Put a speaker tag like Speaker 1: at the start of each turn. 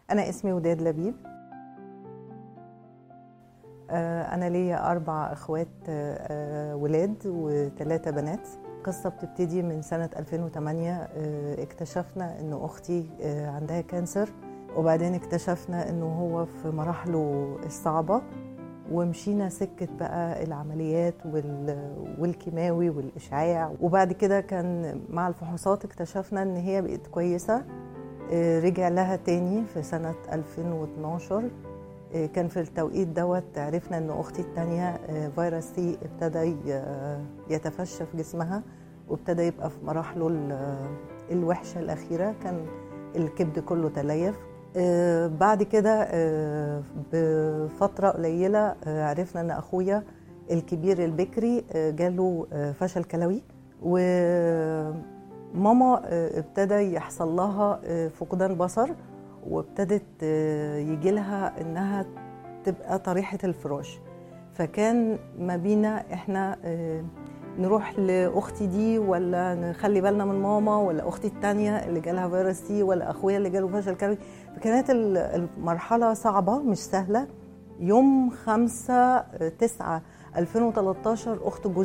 Speaker 1: أنا اسمي وداد لبيب آه، أنا ليا أربع إخوات آه، آه، ولاد وثلاثة بنات القصة بتبتدي من سنة 2008 آه، اكتشفنا إن أختي آه، عندها كانسر وبعدين اكتشفنا إنه هو في مراحله الصعبة ومشينا سكة بقى العمليات وال- والكيماوي والإشعاع وبعد كده كان مع الفحوصات اكتشفنا إن هي بقت كويسة آه، رجع لها تاني في سنة 2012 آه، كان في التوقيت دوت عرفنا ان اختي التانية آه، فيروس سي ابتدى ي- يتفشى في جسمها وابتدى يبقى في مراحله ال- الوحشة الأخيرة كان الكبد كله تليف آه، بعد كده آه، بفترة قليلة آه، عرفنا ان اخويا الكبير البكري آه، جاله آه، فشل كلوي وماما آه، ابتدى يحصل لها آه، فقدان بصر وابتدت يجي لها انها تبقى طريحه الفراش فكان ما بينا احنا آه، نروح لاختي دي ولا نخلي بالنا من ماما ولا اختي التانية اللي جالها فيروس سي ولا اخويا اللي جاله فشل كلوي فكانت ال- المرحله صعبه مش سهله يوم 5 9 2013 اخت جوزي